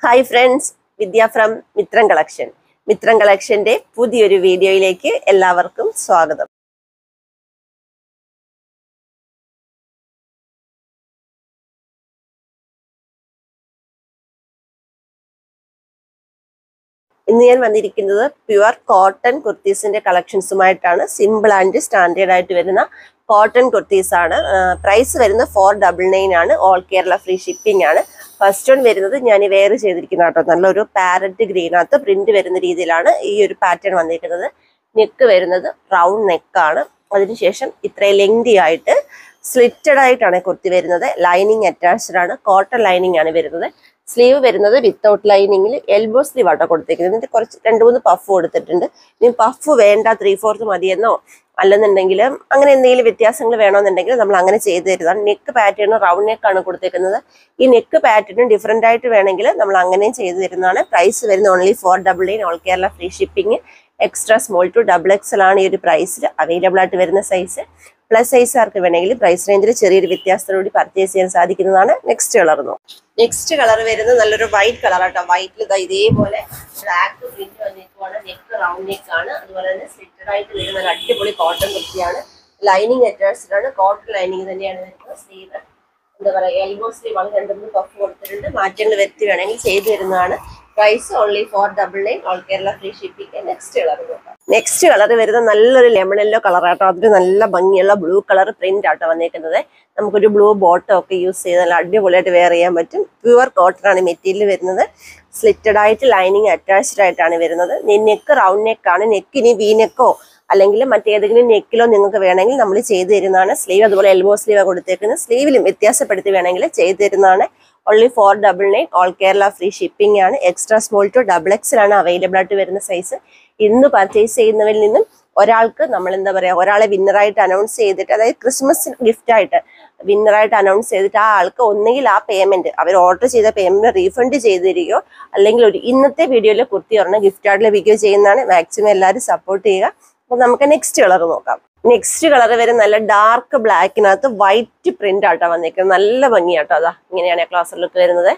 hi friends Vidya from Mithram collection Mithram കളക്ഷന്റെ പുതിയൊരു വീഡിയോയിലേക്ക് എല്ലാവർക്കും സ്വാഗതം ഇന്ന് ഞാൻ വന്നിരിക്കുന്നത് പ്യുവർ കോട്ടൺ കുർത്തീസിന്റെ കളക്ഷൻസുമായിട്ടാണ് സിമ്പിൾ ആൻഡ് സ്റ്റാൻഡേർഡ് ആയിട്ട് വരുന്ന കോട്ടൺ കുർത്തീസ് ആണ് പ്രൈസ് വരുന്നത് ഫോർ ഡബിൾ നയൻ ആണ് ഓൾ കേരള ഫ്രീ ഷിപ്പിംഗ് ആണ് ഫസ്റ്റ് വൺ വരുന്നത് ഞാൻ വെയർ ചെയ്തിരിക്കുന്ന കേട്ടോ നല്ലൊരു പാരറ്റ് ഗ്രീനകത്ത് പ്രിന്റ് വരുന്ന രീതിയിലാണ് ഈ ഒരു പാറ്റേൺ വന്നിരിക്കുന്നത് നെക്ക് വരുന്നത് റൗണ്ട് നെക്കാണ് അതിനുശേഷം ഇത്രയും ലെങ്തി ആയിട്ട് സ്ലിറ്റഡ് ആയിട്ടാണ് കുർത്തി വരുന്നത് ലൈനിങ് അറ്റാച്ച്ഡ് ആണ് കോട്ടൺ ലൈനിങ് ആണ് വരുന്നത് സ്ലീവ് വരുന്നത് വിത്തൗട്ട് ലൈനിങ്ങിൽ എൽബോ സ്ലീവ് ആട്ടോ കൊടുത്തേക്കുന്നത് എന്നിട്ട് കുറച്ച് രണ്ട് മൂന്ന് പഫ് കൊടുത്തിട്ടുണ്ട് ഇനി പഫ് വേണ്ട ത്രീ ഫോർത്ത് മതിയെന്നോ അല്ലെന്നുണ്ടെങ്കിൽ അങ്ങനെ എന്തെങ്കിലും വ്യത്യാസങ്ങൾ വേണമെന്നുണ്ടെങ്കിൽ നമ്മൾ അങ്ങനെ ചെയ്തു തരുന്നതാണ് നെക്ക് പാറ്റേൺ റൗണ്ട് നെക്കാണ് കൊടുത്തേക്കുന്നത് ഈ നെക്ക് പാറ്റേൺ ഡിഫറെൻ്റ് ആയിട്ട് വേണമെങ്കിൽ നമ്മൾ അങ്ങനെയും ചെയ്തു തരുന്നതാണ് പ്രൈസ് വരുന്നത് only four double nine all Kerala free shipping extra small to double XL ആണ് ഈ ഒരു പ്രൈസിൽ അവൈലബിൾ ആയിട്ട് വരുന്ന സൈസ് പ്ലസ് സൈസുകാർക്ക് വേണമെങ്കിൽ പ്രൈസ് റേഞ്ചിൽ ചെറിയൊരു വ്യത്യാസത്തോടുകൂടി പർച്ചേസ് ചെയ്യാൻ സാധിക്കുന്നതാണ് നെക്സ്റ്റ് കളർ നോക്കും നെക്സ്റ്റ് കളർ വരുന്നത് നല്ലൊരു വൈറ്റ് കളർ ആട്ടോ വൈറ്റിൽ ഇതേപോലെ ബ്ലാക്ക് പ്രിന്റ് വന്നിരിക്കുവാണ് നെക്ക് റൗണ്ട് നെക്ക് ആണ് അതുപോലെ തന്നെ സ്ലിറ്റഡ് ആയിട്ട് വരുന്ന ഒരു അടിപൊളി കോട്ടൺ കുർത്തിയാണ് ലൈനിങ് അറ്റാച്ച്ഡ് ആണ് കോട്ടൺ ലൈനിങ് തന്നെയാണ് വരുന്നത് സ്ലീവ് എന്താ പറയുക എൽബോ സ്ലീവ് ആണ് രണ്ട് മൂന്ന് പഫ് കൊടുത്തിട്ടുണ്ട് മാറ്റങ്ങൾ വരുത്തി വേണമെങ്കിൽ ചെയ്തു തരുന്നതാണ് price only four double nine all Kerala free shipping next colour നോക്കാം നെക്സ്റ്റ് കളർ വരുന്ന നല്ലൊരു ലെമൺ യെല്ലോ കളർ ആട്ടോ അതിന് നല്ല ഭംഗിയുള്ള ബ്ലൂ കളർ പ്രിന്റ് ആട്ടോ വന്നേക്കുന്നത് നമുക്കൊരു ബ്ലൂ ബോട്ടം ഒക്കെ യൂസ് ചെയ്ത് നല്ല അടിപൊളിയായിട്ട് വെയർ ചെയ്യാൻ പറ്റും പ്യുവർ കോട്ടൺ ആണ് മെറ്റീരിയൽ വരുന്നത് സ്ലിറ്റഡ് ആയിട്ട് ലൈനിങ് അറ്റാച്ച്ഡ് ആയിട്ടാണ് വരുന്നത് നെക്ക് റൗണ്ട് നെക്കാണ് നെക്കിന് വി നെക്കോ അല്ലെങ്കിൽ മറ്റേതെങ്കിലും നെക്കിലോ നിങ്ങൾക്ക് വേണമെങ്കിൽ നമ്മൾ ചെയ്തു തരുന്നതാണ് സ്ലീവ് അതുപോലെ എൽബോ സ്ലീവ് കൊടുത്തേക്കുന്നത് സ്ലീവിലും വ്യത്യാസപ്പെടുത്തി വേണമെങ്കിൽ ചെയ്തു തരുന്നതാണ് only four double nine all Kerala free shipping ആണ് extra small to double XL ആണ് അവൈലബിൾ ആയിട്ട് വരുന്ന സൈസ് ഇന്ന് പർച്ചേസ് ചെയ്യുന്നവരിൽ നിന്നും ഒരാൾക്ക് നമ്മൾ എന്താ പറയുക ഒരാളെ വിന്നറായിട്ട് അനൗൺസ് ചെയ്തിട്ട് അതായത് ക്രിസ്മസ് ഗിഫ്റ്റ് ആയിട്ട് വിന്നറായിട്ട് അനൗൺസ് ചെയ്തിട്ട് ആ ആൾക്ക് ഒന്നുകിൽ ആ പേയ്മെന്റ് അവർ ഓർഡർ ചെയ്ത പേയ്മെന്റ് റീഫണ്ട് ചെയ്ത് തരികയോ അല്ലെങ്കിൽ ഒരു ഇന്നത്തെ വീഡിയോയിൽ കുർത്തി ഒരെണ്ണം ഗിഫ്റ്റ് ആയിട്ട് ലഭിക്കുകയോ ചെയ്യുന്നതാണ് മാക്സിമം എല്ലാവരും സപ്പോർട്ട് ചെയ്യുക അപ്പോൾ നമുക്ക് നെക്സ്റ്റ് കളർ നോക്കാം നെക്സ്റ്റ് കളർ വരെ നല്ല ഡാർക്ക് ബ്ലാക്കിനകത്ത് വൈറ്റ് പ്രിന്റ് ആട്ടോ വന്നേക്കുന്നത് നല്ല ഭംഗിയാട്ടോ അതാ ഇങ്ങനെയാണ് ക്ലാസ് ലുക്ക് വരുന്നത്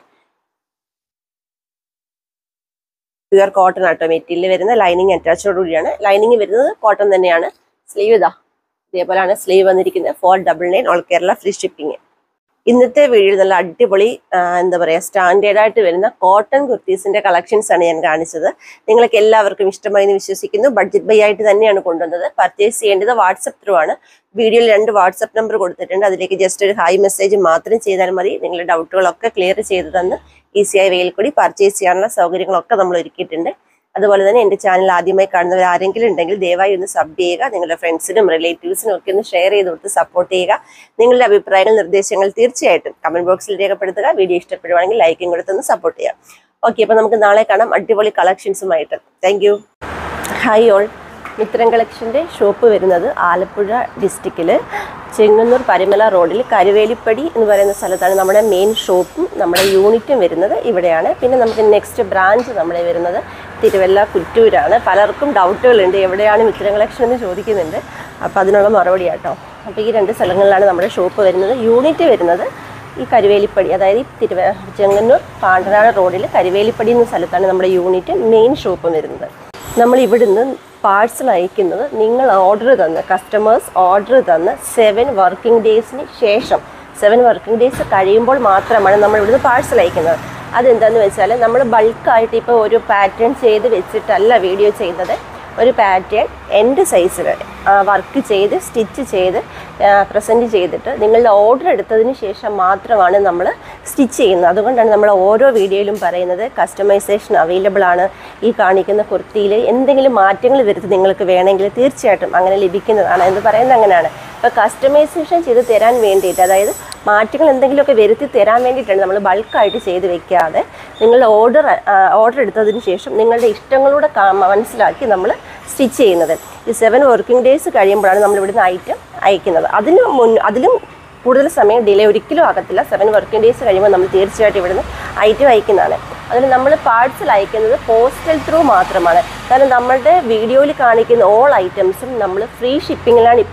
പ്യുവർ കോട്ടൺ ആട്ടോ മെറ്റീരിയൽ വരുന്ന ലൈനിങ് അറ്റാച്ചോട് കൂടിയാണ് ലൈനിങ് വരുന്നത് കോട്ടൺ തന്നെയാണ് സ്ലീവ് ഇതാ ഇതേപോലെയാണ് സ്ലീവ് വന്നിരിക്കുന്നത് four double nine all Kerala free shipping ഇന്നത്തെ വീഡിയോയിൽ നല്ല അടിപൊളി എന്താ പറയുക സ്റ്റാൻഡേർഡ് ആയിട്ട് വരുന്ന കോട്ടൺ കുർത്തീസിന്റെ കളക്ഷൻസ് ആണ് ഞാൻ കാണിച്ചത് നിങ്ങൾക്ക് എല്ലാവർക്കും ഇഷ്ടമായി എന്ന് വിശ്വസിക്കുന്നു ബഡ്ജറ്റ് ബൈ ആയിട്ട് തന്നെയാണ് കൊണ്ടുവന്നത് പർച്ചേസ് ചെയ്യേണ്ടത് വാട്സപ്പ് ത്രൂ ആണ് വീഡിയോയിൽ രണ്ട് വാട്സപ്പ് നമ്പർ കൊടുത്തിട്ടുണ്ട് അതിലേക്ക് ജസ്റ്റ് ഒരു ഹായ് മെസ്സേജ് മാത്രം ചെയ്താൽ മതി നിങ്ങളുടെ ഡൗട്ടുകളൊക്കെ ക്ലിയർ ചെയ്ത് തന്ന് ഈസിയായി വെയിൽ കൂടി പർച്ചേസ് ചെയ്യാനുള്ള സൗകര്യങ്ങളൊക്കെ നമ്മൾ ഒരുക്കിയിട്ടുണ്ട് അതുപോലെ തന്നെ എൻ്റെ ചാനൽ ആദ്യമായി കാണുന്നവർ ആരെങ്കിലും ഉണ്ടെങ്കിൽ ദയവായി ഒന്ന് സബ് ചെയ്യുക നിങ്ങളുടെ ഫ്രണ്ട്സിനും റിലേറ്റീവ്സിനും ഒക്കെ ഒന്ന് ഷെയർ ചെയ്ത് കൊടുത്ത് സപ്പോർട്ട് ചെയ്യുക നിങ്ങളുടെ അഭിപ്രായങ്ങൾ നിർദ്ദേശങ്ങൾ തീർച്ചയായിട്ടും കമന്റ് ബോക്സിൽ രേഖപ്പെടുത്തുക വീഡിയോ ഇഷ്ടപ്പെടുവാണെങ്കിൽ ലൈക്കും കൊടുത്തൊന്ന് സപ്പോർട്ട് ചെയ്യാം ഓക്കെ അപ്പോൾ നമുക്ക് നാളെ കാണാം അടിപൊളി കളക്ഷൻസുമായിട്ട് thank you hi all Mithram കളക്ഷൻ്റെ ഷോപ്പ് വരുന്നത് ആലപ്പുഴ ഡിസ്ട്രിക്റ്റിൽ ചെങ്ങന്നൂർ പരിമല റോഡിൽ കരുവേലിപ്പടി എന്ന് പറയുന്ന സ്ഥലത്താണ് നമ്മുടെ മെയിൻ ഷോപ്പും നമ്മുടെ യൂണിറ്റും വരുന്നത് ഇവിടെയാണ് പിന്നെ നമുക്ക് നെക്സ്റ്റ് ബ്രാഞ്ച് നമ്മുടെ വരുന്നത് തിരുവല്ല കുറ്റൂരാണ് പലർക്കും ഡൗട്ടുകളുണ്ട് എവിടെയാണ് മിത്രം കളക്ഷൻ എന്ന് ചോദിക്കുന്നുണ്ട് അപ്പോൾ അതിനുള്ള മറുപടി ആട്ടോ അപ്പോൾ ഈ രണ്ട് സ്ഥലങ്ങളിലാണ് നമ്മുടെ ഷോപ്പ് വരുന്നത് യൂണിറ്റ് വരുന്നത് ഈ കരുവേലിപ്പടി അതായത് ഈ തിരുവ ചെങ്ങന്നൂർ പാണ്ടനാട് റോഡിൽ കരുവേലിപ്പടി എന്ന സ്ഥലത്താണ് നമ്മുടെ യൂണിറ്റ് മെയിൻ ഷോപ്പ് വരുന്നത് നമ്മൾ ഇവിടുന്ന് പാഴ്സൽ അയക്കുന്നത് നിങ്ങൾ ഓർഡർ തന്ന് കസ്റ്റമേഴ്സ് ഓർഡർ തന്ന് സെവൻ വർക്കിംഗ് ഡേയ്സിന് ശേഷം സെവൻ വർക്കിംഗ് ഡേയ്സ് കഴിയുമ്പോൾ മാത്രമാണ് നമ്മൾ ഇവിടുന്ന് പാഴ്സൽ അയക്കുന്നത് അതെന്താണെന്ന് വെച്ചാൽ നമ്മൾ ബൾക്കായിട്ട് ഇപ്പോൾ ഒരു പാറ്റേൺ ചെയ്ത് വെച്ചിട്ടല്ല വീഡിയോ ചെയ്യുന്നത് ഒരു പാറ്റേൺ എൻ്റെ സൈസിൽ വർക്ക് ചെയ്ത് സ്റ്റിച്ച് ചെയ്ത് പ്രസൻറ്റ് ചെയ്തിട്ട് നിങ്ങളുടെ ഓർഡർ എടുത്തതിന് ശേഷം മാത്രമാണ് നമ്മൾ സ്റ്റിച്ച് ചെയ്യുന്നത് അതുകൊണ്ടാണ് നമ്മൾ ഓരോ വീഡിയോയിലും പറയുന്നത് കസ്റ്റമൈസേഷൻ അവൈലബിൾ ആണ് ഈ കാണിക്കുന്ന കുർത്തിയിൽ എന്തെങ്കിലും മാറ്റങ്ങൾ വരുത്തി നിങ്ങൾക്ക് വേണമെങ്കിൽ തീർച്ചയായിട്ടും അങ്ങനെ ലഭിക്കുന്നതാണ് എന്ന് പറയുന്നത് അങ്ങനെയാണ് ഇപ്പോൾ കസ്റ്റമൈസേഷൻ ചെയ്ത് തരാൻ വേണ്ടിയിട്ട് അതായത് മാറ്റങ്ങൾ എന്തെങ്കിലുമൊക്കെ വരുത്തി തരാൻ വേണ്ടിയിട്ടാണ് നമ്മൾ ബൾക്കായിട്ട് ചെയ്ത് വെക്കാതെ നിങ്ങളുടെ ഓർഡർ ഓർഡർ എടുത്തതിന് ശേഷം നിങ്ങളുടെ ഇഷ്ടങ്ങളൂടെ മനസ്സിലാക്കി നമ്മൾ സ്റ്റിച്ച് ചെയ്യുന്നത് ഈ സെവൻ വർക്കിംഗ് ഡേയ്സ് കഴിയുമ്പോഴാണ് നമ്മൾ ഇവിടുന്ന് ഐറ്റം അയക്കുന്നത് അതിന് മുൻ അതിലും കൂടുതൽ സമയം ഡിലേ ഒരിക്കലും ആകത്തില്ല സെവൻ വർക്കിംഗ് ഡേയ്സ് കഴിയുമ്പോൾ നമ്മൾ തീർച്ചയായിട്ടും ഇവിടുന്ന് ഐറ്റം അയക്കുന്നതാണ് അതിന് നമ്മൾ പാർട്സൽ അയക്കുന്നത് പോസ്റ്റൽ ത്രൂ മാത്രമാണ് കാരണം നമ്മളുടെ വീഡിയോയിൽ കാണിക്കുന്ന ഓൾ ഐറ്റംസും നമ്മൾ ഫ്രീ ഷിപ്പിങ്ങിലാണ് ഇപ്പം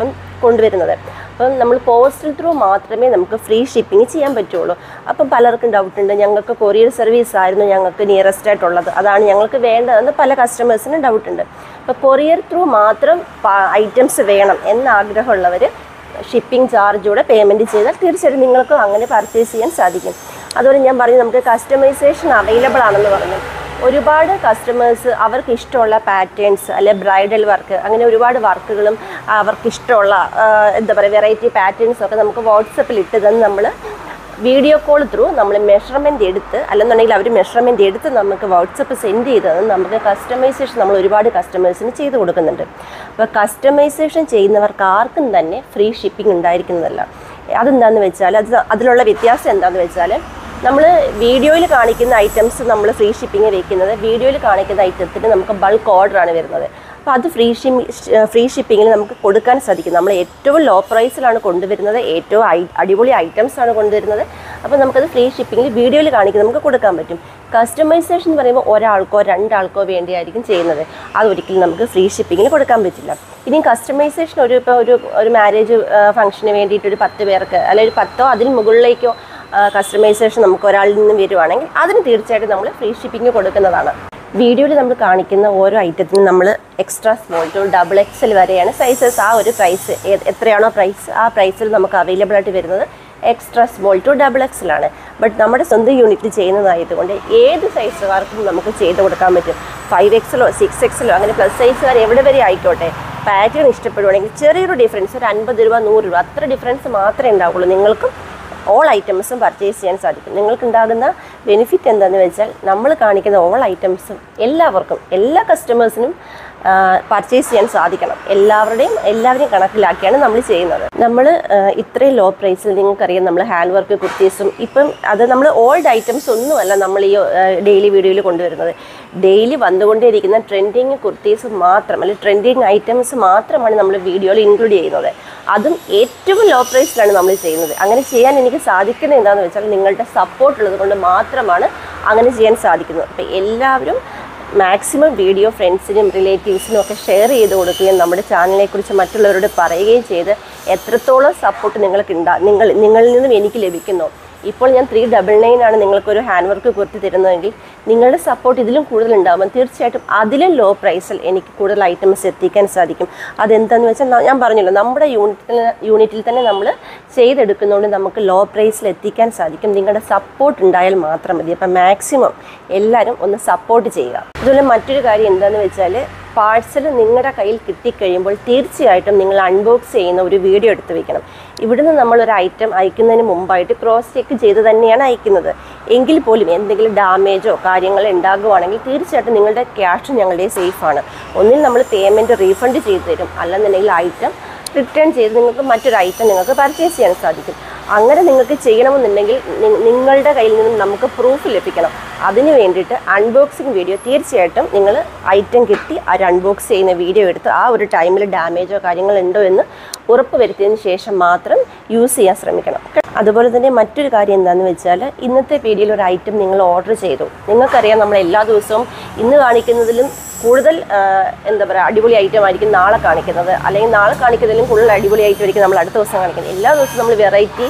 കൊണ്ടുവരുന്നത് അപ്പം നമ്മൾ പോസ്റ്റൽ ത്രൂ മാത്രമേ നമുക്ക് ഫ്രീ ഷിപ്പിംഗ് ചെയ്യാൻ പറ്റുള്ളൂ അപ്പം പലർക്കും ഡൗട്ട് ഉണ്ട് ഞങ്ങൾക്ക് കൊറിയർ സർവീസ് ആയിരുന്നു ഞങ്ങൾക്ക് നിയറസ്റ്റ് ആയിട്ടുള്ളത് അതാണ് ഞങ്ങൾക്ക് വേണ്ടതെന്ന് പല കസ്റ്റമേഴ്സിനും ഡൗട്ട് ഉണ്ട് അപ്പോൾ കൊറിയർ ത്രൂ മാത്രം ഐറ്റംസ് വേണം എന്ന ആഗ്രഹമുള്ളവർ ഷിപ്പിംഗ് ചാർജൂടെ പേയ്മെൻറ്റ് ചെയ്താൽ തീർച്ചയായിട്ടും നിങ്ങൾക്ക് അങ്ങനെ പർച്ചേസ് ചെയ്യാൻ സാധിക്കും അതുപോലെ ഞാൻ പറഞ്ഞു നമുക്ക് കസ്റ്റമൈസേഷൻ അവൈലബിൾ ആണെന്ന് പറഞ്ഞു ഒരുപാട് കസ്റ്റമേഴ്സ് അവർക്ക് ഇഷ്ടമുള്ള പാറ്റേൺസ് അല്ലെ ബ്രൈഡൽ വർക്ക് അങ്ങനെ ഒരുപാട് വർക്കുകളും അവർക്ക് ഇഷ്ടമുള്ള ആ, എന്താ പറയുക വെറൈറ്റി പാറ്റേൺസ് ഒക്കെ നമുക്ക് വാട്സപ്പിൽ ഇട്ട് തന്ന് നമ്മൾ വീഡിയോ കോൾ ത്രൂ നമ്മൾ മെഷർമെൻറ്റ് എടുത്ത് അല്ലെന്നുണ്ടെങ്കിൽ അവർ മെഷർമെൻറ്റ് എടുത്ത് നമുക്ക് വാട്സപ്പ് സെൻഡ് ചെയ്ത് തന്ന് നമുക്ക് കസ്റ്റമൈസേഷൻ നമ്മൾ ഒരുപാട് കസ്റ്റമേഴ്സിന് ചെയ്ത് കൊടുക്കുന്നുണ്ട് അപ്പോൾ കസ്റ്റമൈസേഷൻ ചെയ്യുന്നവർക്ക് ആർക്കും തന്നെ ഫ്രീ ഷിപ്പിംഗ് ഉണ്ടായിരിക്കുന്നതല്ല അതെന്താണെന്ന് വെച്ചാൽ അത് അതിലുള്ള വ്യത്യാസം എന്താണെന്ന് വെച്ചാൽ നമ്മൾ വീഡിയോയിൽ കാണിക്കുന്ന ഐറ്റംസ് നമ്മൾ ഫ്രീ ഷിപ്പിംഗ് വെക്കുന്നത് വീഡിയോയിൽ കാണിക്കുന്ന ഐറ്റത്തിന് നമുക്ക് ബൾക്ക് ഓർഡറാണ് വരുന്നത് അപ്പോൾ അത് ഫ്രീ ഷിമി ഫ്രീ ഷിപ്പിങ്ങിൽ നമുക്ക് കൊടുക്കാൻ സാധിക്കും നമ്മൾ ഏറ്റവും ലോ പ്രൈസിലാണ് കൊണ്ടുവരുന്നത് ഏറ്റവും ഐ അടിപൊളി ഐറ്റംസ് ആണ് കൊണ്ടുവരുന്നത് അപ്പോൾ നമുക്കത് ഫ്രീ ഷിപ്പിങ്ങിൽ വീഡിയോയിൽ കാണിക്കുന്നത് നമുക്ക് കൊടുക്കാൻ പറ്റും കസ്റ്റമൈസേഷൻ എന്ന് പറയുമ്പോൾ ഒരാൾക്കോ രണ്ടാൾക്കോ വേണ്ടിയായിരിക്കും ചെയ്യുന്നത് അതൊരിക്കലും നമുക്ക് ഫ്രീ ഷിപ്പിങ്ങിന് കൊടുക്കാൻ പറ്റില്ല ഇനി കസ്റ്റമൈസേഷൻ ഒരു ഇപ്പോൾ ഒരു ഒരു മാരേജ് ഫംഗ്ഷന് വേണ്ടിയിട്ട് ഒരു പത്ത് പേർക്ക് അല്ലെങ്കിൽ ഒരു പത്തോ അതിന് മുകളിലേക്കോ കസ്റ്റമൈസേഷൻ നമുക്ക് ഒരാളിൽ നിന്ന് വരുവാണെങ്കിൽ അതിന് തീർച്ചയായിട്ടും നമ്മൾ ഫ്രീ ഷിപ്പിംഗ് കൊടുക്കുന്നതാണ് വീഡിയോയിൽ നമ്മൾ കാണിക്കുന്ന ഓരോ ഐറ്റത്തിനും നമ്മൾ extra small to double XL വരെയാണ് സൈസസ് ആ ഒരു പ്രൈസ് എത്രയാണോ പ്രൈസ് ആ പ്രൈസിൽ നമുക്ക് അവൈലബിൾ ആയിട്ട് വരുന്നത് എക്സ്ട്രാ സ്മോൾ ടു ഡബിൾ എക്സലാണ് ബട്ട് നമ്മുടെ സ്വന്തം യൂണിറ്റിൽ ചെയ്യുന്നതായതുകൊണ്ട് ഏത് സൈസുകാർക്കും നമുക്ക് ചെയ്ത് കൊടുക്കാൻ പറ്റും ഫൈവ് എക്സലോ സിക്സ് എക്സലോ അങ്ങനെ പ്ലസ് സൈസുകാർ എവിടെ വരെ ആയിക്കോട്ടെ പാറ്റേൺ ഇഷ്ടപ്പെടുവാണെങ്കിൽ ചെറിയൊരു ഡിഫറൻസ് ഒരു അൻപത് രൂപ നൂറ് രൂപ അത്ര ഡിഫറൻസ് മാത്രമേ ഉണ്ടാവുള്ളൂ നിങ്ങൾക്കും ഓൾ ഐറ്റംസും പർച്ചേസ് ചെയ്യാൻ സാധിക്കും നിങ്ങൾക്ക് ഉണ്ടാകുന്ന ബെനിഫിറ്റ് എന്താണെന്ന് വെച്ചാൽ നമ്മൾ കാണിക്കുന്ന ഓൾ ഐറ്റംസും എല്ലാവർക്കും എല്ലാ കസ്റ്റമേഴ്സിനും പർച്ചേസ് ചെയ്യാൻ സാധിക്കണം എല്ലാവരുടെയും എല്ലാവരെയും കണക്കിലാക്കിയാണ് നമ്മൾ ചെയ്യുന്നത് നമ്മൾ ഇത്രയും ലോ പ്രൈസിൽ നിങ്ങൾക്കറിയാം നമ്മൾ ഹാൻഡ് വർക്ക് കുർത്തീസും ഇപ്പം അത് നമ്മൾ ഓൾഡ് ഐറ്റംസ് ഒന്നുമല്ല നമ്മൾ ഈ ഡെയിലി വീഡിയോയിൽ കൊണ്ടുവരുന്നത് ഡെയിലി വന്നുകൊണ്ടേയിരിക്കുന്ന ട്രെൻഡിങ് കുർത്തീസ് മാത്രം അല്ലെങ്കിൽ ട്രെൻഡിങ് ഐറ്റംസ് മാത്രമാണ് നമ്മൾ വീഡിയോയിൽ ഇൻക്ലൂഡ് ചെയ്യുന്നത് അതും ഏറ്റവും ലോ പ്രൈസിലാണ് നമ്മൾ ചെയ്യുന്നത് അങ്ങനെ ചെയ്യാൻ എനിക്ക് സാധിക്കുന്നത് എന്താണെന്ന് വെച്ചാൽ നിങ്ങളുടെ സപ്പോർട്ട് ഉള്ളത് കൊണ്ട് മാത്രമാണ് അങ്ങനെ ചെയ്യാൻ സാധിക്കുന്നത് അപ്പോൾ എല്ലാവരും മാക്സിമം വീഡിയോ ഫ്രണ്ട്സിനും റിലേറ്റീവ്സിനും ഒക്കെ ഷെയർ ചെയ്ത് കൊടുക്കുകയും നമ്മുടെ ചാനലിനെക്കുറിച്ച് മറ്റുള്ളവരോട് പറയുകയും ചെയ്ത് എത്രത്തോളം സപ്പോർട്ട് നിങ്ങൾക്ക് ഉണ്ടാ നിങ്ങൾ നിങ്ങളിൽ നിന്നും എനിക്ക് ലഭിക്കുന്നു ഇപ്പോൾ ഞാൻ ത്രീ ഡബിൾ നയൻ ആണ് നിങ്ങൾക്കൊരു ഹാൻഡ് വർക്ക് കുർത്തി തരുന്നതെങ്കിൽ നിങ്ങളുടെ സപ്പോർട്ട് ഇതിലും കൂടുതൽ ഉണ്ടാകുമ്പോൾ തീർച്ചയായിട്ടും അതിലും ലോ പ്രൈസിൽ എനിക്ക് കൂടുതൽ ഐറ്റംസ് എത്തിക്കാൻ സാധിക്കും അതെന്താണെന്ന് വെച്ചാൽ ന- ഞാൻ പറഞ്ഞല്ലോ നമ്മുടെ യൂണിറ്റിൽ യൂണിറ്റിൽ തന്നെ നമ്മൾ ചെയ്തെടുക്കുന്നതുകൊണ്ട് നമുക്ക് ലോ പ്രൈസിൽ എത്തിക്കാൻ സാധിക്കും നിങ്ങളുടെ സപ്പോർട്ട് ഉണ്ടായാൽ മാത്രം മതി അപ്പം മാക്സിമം എല്ലാവരും ഒന്ന് സപ്പോർട്ട് ചെയ്യുക അതുപോലെ മറ്റൊരു കാര്യം എന്താണെന്ന് വെച്ചാൽ പാഴ്സൽ നിങ്ങളുടെ കയ്യിൽ കിട്ടിക്കഴിയുമ്പോൾ തീർച്ചയായിട്ടും നിങ്ങൾ അൺബോക്സ് ചെയ്യുന്ന ഒരു വീഡിയോ എടുത്ത് വെക്കണം ഇവിടുന്ന് നമ്മൾ ഒരു ഐറ്റം അയക്കുന്നതിന് മുമ്പായിട്ട് ക്രോസ് ചെക്ക് ചെയ്ത് തന്നെയാണ് അയക്കുന്നത് എങ്കിൽ പോലും എന്തെങ്കിലും ഡാമേജോ കാര്യങ്ങൾ ഉണ്ടാകുവാണെങ്കിൽ തീർച്ചയായിട്ടും നിങ്ങളുടെ ക്യാഷ് ഞങ്ങളുടെ സേഫാണ് ഒന്നിൽ നമ്മൾ പേയ്മെൻറ്റ് റീഫണ്ട് ചെയ്തു തരും അല്ലെന്നുണ്ടെങ്കിൽ ഐറ്റം റിട്ടേൺ ചെയ്ത് നിങ്ങൾക്ക് മറ്റൊരു ഐറ്റം നിങ്ങൾക്ക് പർച്ചേസ് ചെയ്യാൻ സാധിക്കും അങ്ങനെ നിങ്ങൾക്ക് ചെയ്യണമെന്നുണ്ടെങ്കിൽ നി- നിങ്ങളുടെ കയ്യിൽ നിന്നും നമുക്ക് പ്രൂഫ് ലഭിക്കണം അതിന് വേണ്ടിയിട്ട് അൺബോക്സിങ് വീഡിയോ തീർച്ചയായിട്ടും നിങ്ങൾ ഐറ്റം കിട്ടി ആ ഒരു അൺബോക്സ് ചെയ്യുന്ന വീഡിയോ എടുത്ത് ആ ഒരു ടൈമിൽ ഡാമേജോ കാര്യങ്ങളോ ഉണ്ടോ എന്ന് ഉറപ്പ് വരുത്തിയതിന് ശേഷം മാത്രം യൂസ് ചെയ്യാൻ ശ്രമിക്കണം അതുപോലെ തന്നെ മറ്റൊരു കാര്യം എന്താണെന്ന് വെച്ചാൽ ഇന്നത്തെ വീഡിയോയിൽ ഒരു ഐറ്റം നിങ്ങൾ ഓർഡർ ചെയ്തു നിങ്ങൾക്കറിയാം നമ്മൾ എല്ലാ ദിവസവും ഇന്ന് കാണിക്കുന്നതിലും കൂടുതൽ ആ, എന്താ പറയുക അടിപൊളി ഐറ്റം ആയിരിക്കും നാളെ കാണിക്കുന്നത് അല്ലെങ്കിൽ നാളെ കാണിക്കുന്നതിലും കൂടുതൽ അടിപൊളി ഐറ്റം ആയിരിക്കും നമ്മൾ അടുത്ത ദിവസം കാണിക്കുന്നത് എല്ലാ ദിവസവും നമ്മൾ വെറൈറ്റി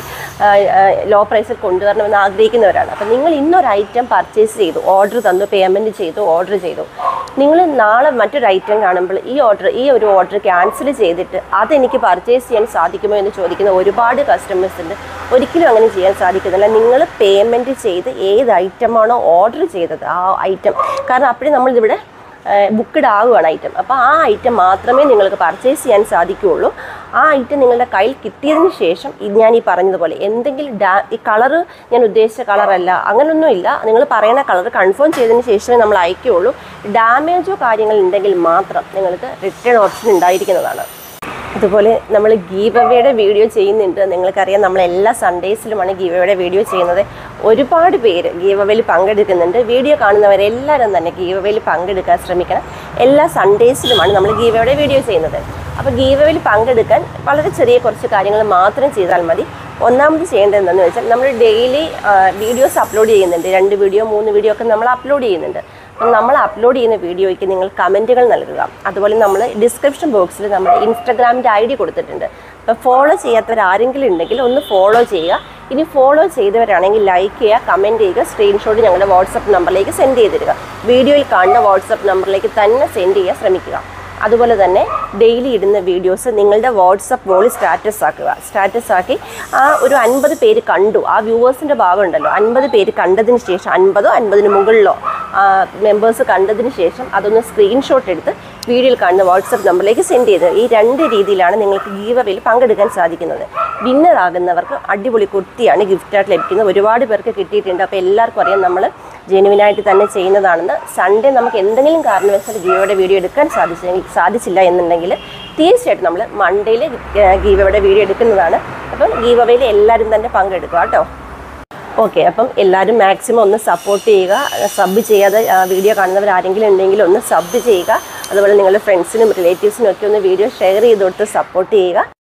ലോ പ്രൈസിൽ കൊണ്ടുവരണമെന്ന് ആഗ്രഹിക്കുന്നവരാണ് അപ്പം നിങ്ങൾ ഇന്നൊരു ഐറ്റം പർച്ചേസ് ചെയ്തു ഓർഡർ തന്നു പേയ്മെൻറ്റ് ചെയ്തു ഓർഡർ ചെയ്തു നിങ്ങൾ നാളെ മറ്റൊരു ഐറ്റം കാണുമ്പോൾ ഈ ഓർഡർ ഈ ഒരു ഓർഡർ ക്യാൻസൽ ചെയ്തിട്ട് അതെനിക്ക് പർച്ചേസ് ചെയ്യാൻ സാധിക്കുമോ എന്ന് ചോദിക്കുന്ന ഒരുപാട് കസ്റ്റമേഴ്സ് ഉണ്ട് ഒരിക്കലും അങ്ങനെ ചെയ്യാൻ സാധിക്കുന്നില്ല നിങ്ങൾ പേയ്മെൻറ്റ് ചെയ്ത് ഏത് ഐറ്റമാണോ ഓർഡർ ചെയ്തത് ആ ഐറ്റം കാരണം അപ്പോഴേ നമ്മളിതിവിടെ ബുക്ക്ഡ് ആവുകയാണ് ഐറ്റം അപ്പോൾ ആ ഐറ്റം മാത്രമേ നിങ്ങൾക്ക് പർച്ചേസ് ചെയ്യാൻ സാധിക്കുകയുള്ളൂ ആ ഐറ്റം നിങ്ങളുടെ കയ്യിൽ കിട്ടിയതിന് ശേഷം ഇത് ഞാൻ ഈ പറഞ്ഞതുപോലെ എന്തെങ്കിലും ഡാ ഈ കളറ് ഞാൻ ഉദ്ദേശിച്ച കളറല്ല അങ്ങനെയൊന്നുമില്ല നിങ്ങൾ പറയുന്ന കളർ കൺഫേം ചെയ്തതിന് ശേഷമേ നമ്മൾ അയക്കുകയുള്ളൂ ഡാമേജോ കാര്യങ്ങൾ ഉണ്ടെങ്കിൽ മാത്രം നിങ്ങൾക്ക് റിട്ടേൺ ഓപ്ഷൻ ഉണ്ടായിരിക്കുന്നതാണ് അതുപോലെ നമ്മൾ ഗീവ് അവയുടെ വീഡിയോ ചെയ്യുന്നുണ്ട് നിങ്ങൾക്കറിയാം നമ്മൾ എല്ലാ സൺഡേസിലുമാണ് ഗീവ് അവയുടെ വീഡിയോ ചെയ്യുന്നത് ഒരുപാട് പേര് ഗീവ് അവയിൽ പങ്കെടുക്കുന്നുണ്ട് വീഡിയോ കാണുന്നവരെല്ലാവരും തന്നെ ഗീവ് അവയിൽ പങ്കെടുക്കാൻ ശ്രമിക്കണം എല്ലാ സൺഡേസിലുമാണ് നമ്മൾ ഗീവ് അവയുടെ വീഡിയോ ചെയ്യുന്നത് അപ്പോൾ ഗീവ് അവയിൽ പങ്കെടുക്കാൻ വളരെ ചെറിയ കുറച്ച് കാര്യങ്ങൾ മാത്രം ചെയ്താൽ മതി ഒന്നാമത് ചെയ്യേണ്ടത് എന്താണെന്ന് വെച്ചാൽ നമ്മൾ ഡെയിലി വീഡിയോസ് അപ്ലോഡ് ചെയ്യുന്നുണ്ട് രണ്ട് വീഡിയോ മൂന്ന് വീഡിയോ ഒക്കെ നമ്മൾ അപ്ലോഡ് ചെയ്യുന്നുണ്ട് അപ്പം നമ്മൾ അപ്ലോഡ് ചെയ്യുന്ന വീഡിയോയ്ക്ക് നിങ്ങൾ കമൻറ്റുകൾ നൽകുക അതുപോലെ നമ്മൾ ഡിസ്ക്രിപ്ഷൻ ബോക്സിൽ നമ്മുടെ ഇൻസ്റ്റാഗ്രാമിൻ്റെ ഐ ഡി കൊടുത്തിട്ടുണ്ട് അപ്പോൾ ഫോളോ ചെയ്യാത്തവർ ആരെങ്കിലും ഉണ്ടെങ്കിൽ ഒന്ന് ഫോളോ ചെയ്യുക ഇനി ഫോളോ ചെയ്തവരാണെങ്കിൽ ലൈക്ക് ചെയ്യുക കമൻറ്റ് ചെയ്യുക സ്ക്രീൻഷോട്ട് ഞങ്ങളുടെ വാട്സപ്പ് നമ്പറിലേക്ക് സെൻഡ് ചെയ്ത് തരിക വീഡിയോയിൽ കാണുന്ന വാട്സപ്പ് നമ്പറിലേക്ക് തന്നെ സെൻഡ് ചെയ്യാൻ ശ്രമിക്കുക അതുപോലെ തന്നെ ഡെയിലി ഇടുന്ന വീഡിയോസ് നിങ്ങളുടെ വാട്സപ്പ് വോളിൽ സ്റ്റാറ്റസ് ആക്കുക സ്റ്റാറ്റസ് ആക്കി ആ ഒരു അൻപത് പേര് കണ്ടു ആ വ്യൂവേഴ്സിൻ്റെ ഭാഗം ഉണ്ടല്ലോ അൻപത് പേര് കണ്ടതിന് ശേഷം അൻപതോ അൻപതിന് മുകളിലോ മെമ്പേഴ്സ് കണ്ടതിന് ശേഷം അതൊന്ന് സ്ക്രീൻഷോട്ട് എടുത്ത് വീഡിയോയിൽ കാണുന്ന വാട്സപ്പ് നമ്പറിലേക്ക് സെൻഡ് ചെയ്ത് ഈ രണ്ട് രീതിയിലാണ് നിങ്ങൾക്ക് ഗീവ് അവയിൽ പങ്കെടുക്കാൻ സാധിക്കുന്നത് വിന്നർ ആകുന്നവർക്ക് അടിപൊളി കുർത്തിയാണ് ഗിഫ്റ്റായിട്ട് ലഭിക്കുന്നത് ഒരുപാട് പേർക്ക് കിട്ടിയിട്ടുണ്ട് അപ്പോൾ എല്ലാവർക്കും അറിയാം നമ്മൾ ജെനുവിനായിട്ട് തന്നെ ചെയ്യുന്നതാണെന്ന് സൺഡേ നമുക്ക് എന്തെങ്കിലും കാരണവശാൽ ഗീവയുടെ വീഡിയോ എടുക്കാൻ സാധിച്ചെങ്കിൽ സാധിച്ചില്ല എന്നുണ്ടെങ്കിൽ തീർച്ചയായിട്ടും നമ്മൾ മൺഡേയിൽ ഗീവയുടെ വീഡിയോ എടുക്കുന്നതാണ് അപ്പം ഗീവവയിൽ എല്ലാവരും തന്നെ പങ്കെടുക്കുക കേട്ടോ ഓക്കെ അപ്പം എല്ലാവരും മാക്സിമം ഒന്ന് സപ്പോർട്ട് ചെയ്യുക സബ് ചെയ്യാതെ വീഡിയോ കാണുന്നവർ ആരെങ്കിലും ഉണ്ടെങ്കിൽ ഒന്ന് സബ് ചെയ്യുക അതുപോലെ നിങ്ങളുടെ ഫ്രണ്ട്സിനും റിലേറ്റീവ്സിനും ഒക്കെ ഒന്ന് വീഡിയോ ഷെയർ ചെയ്ത് കൊടുത്ത് സപ്പോർട്ട് ചെയ്യുക